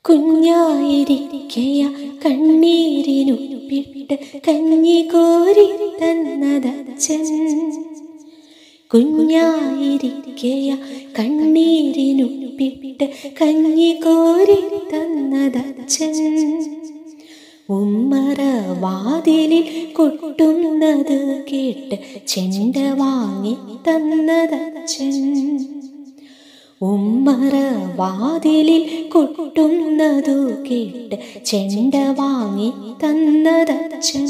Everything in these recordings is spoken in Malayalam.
കുഞ്ഞായിരിക്കയ കണ്ണീരിനുപ്പിട്ട് കഞ്ഞി കോരി തന്നതച്ഛൻ കുഞ്ഞായിരിക്കയ കണ്ണീരിനുപ്പിട്ട് കഞ്ഞി കോരി തന്നതച്ഛൻ ഉമ്മറ വാതിലിൽ കൊട്ടുന്നത് കേട്ട് ചെണ്ട വാങ്ങി തന്നതച്ഛൻ ഉമ്മറ വാതിലിൽ കൊട്ടുന്നതു കേട്ട് ചെണ്ട വാങ്ങി തന്നതച്ഛൻ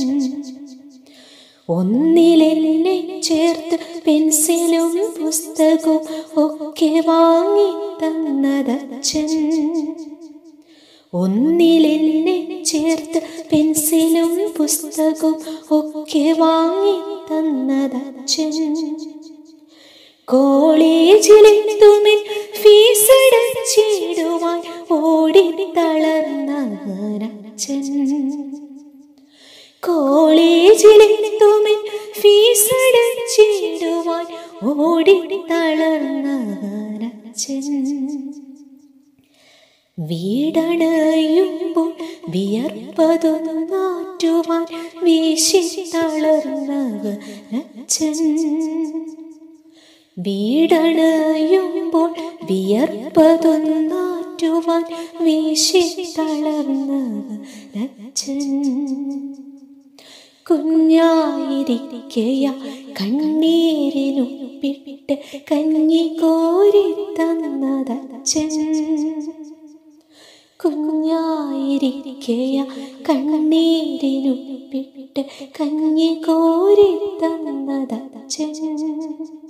ഒന്നിലെന്നെ ചേർത്ത് പെൻസിലും പുസ്തകവും ഒക്കെ വാങ്ങി തന്നതച്ഛൻ ഒന്നിലെന്നെ ചേർത്ത് പെൻസിലും പുസ്തകവും ഒക്കെ വാങ്ങി തന്നതച്ഛൻ കോളേജിലെത്തുമിൻ ഫീസ് അടച്ചിടുവാൻ ഓടി തളർന്നച്ഛൻ കോളേജിലെത്തുമിൻ ഫീസ് അടച്ചിടുവാൻ ഓടി തളർന്നച്ഛൻ വീടണയുമ്പോൾ വിയർപ്പതൊന്നാറ്റുവാൻ വീശി തളർന്നവരച്ഛൻ വീടണയുമ്പോൾ വിയർപ്പതൊന്നാറ്റുവാൻ വീശി തളർന്നവരച്ഛൻ കുഞ്ഞായിരിക്കയ കണ്ണീരിനുപ്പിട്ട് കഞ്ഞി കോരി തന്നതച്ഛൻ കുഞ്ഞായിരിക്കയ കണ്ണീരിനുപ്പിട്ട് കഞ്ഞി കോരി തന്നതച്ഛൻ